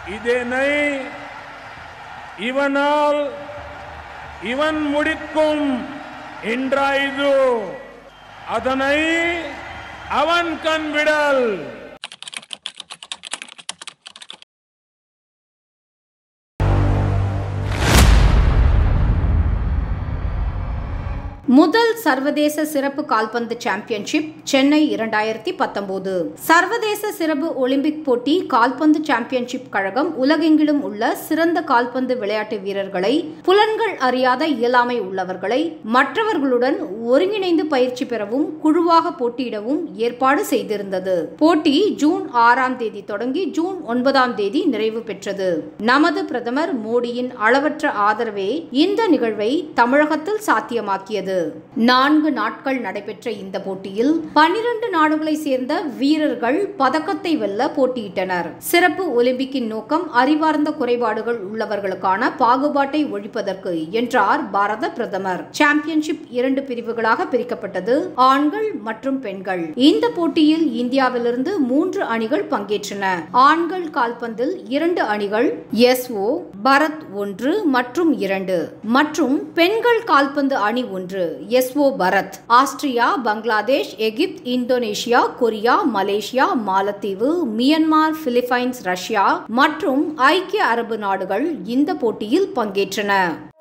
இதனை இவனால் இவன் முடிக்கும் என்றாய்து அதனை அவன் கண்விடல் முதல் சர்வதேச சிறப்பு கால்பந்து சாம்பியன்ஷிப் சென்னை இரண்டாயிரத்தி பத்தொன்பது சர்வதேச சிறப்பு ஒலிம்பிக் போட்டி கால்பந்து சாம்பியன்ஷிப் கழகம் உலகெங்கிலும் உள்ள சிறந்த கால்பந்து விளையாட்டு வீரர்களை புலன்கள் அறியாத இயலாமை உள்ளவர்களை மற்றவர்களுடன் ஒருங்கிணைந்து பயிற்சி பெறவும் குழுவாக போட்டியிடவும் ஏற்பாடு செய்திருந்தது போட்டி ஜூன் ஆறாம் தேதி தொடங்கி ஜூன் ஒன்பதாம் தேதி நிறைவு பெற்றது நமது பிரதமர் மோடியின் அளவற்ற ஆதரவே இந்த நிகழ்வை தமிழகத்தில் சாத்தியமாக்கியது நான்கு நாட்கள் நடைபெற்ற இந்த போட்டியில் பனிரெண்டு நாடுகளை சேர்ந்த வீரர்கள் பதக்கத்தை வெல்ல போட்டியிட்டனர் சிறப்பு ஒலிம்பிக்கின் நோக்கம் அறிவார்ந்த குறைபாடுகள் உள்ளவர்களுக்கான பாகுபாட்டை ஒழிப்பதற்கு என்றார் பாரத பிரதமர் சாம்பியன்ஷிப் இரண்டு பிரிவுகளாக பிரிக்கப்பட்டது ஆண்கள் மற்றும் பெண்கள் இந்த போட்டியில் இந்தியாவிலிருந்து மூன்று அணிகள் பங்கேற்றன ஆண்கள் கால்பந்தில் இரண்டு அணிகள் எஸ்ஓ பரத் ஒன்று மற்றும் இரண்டு மற்றும் பெண்கள் கால்பந்து அணி ஒன்று எஸ்ஓ Bharat Austria Bangladesh Egypt Indonesia Korea Malaysia மாலத்தீவு மியன்மார் பிலிப்பைன்ஸ் ரஷ்யா மற்றும் ஐக்கிய அரபு நாடுகள் இந்த போட்டியில் பங்கேற்றன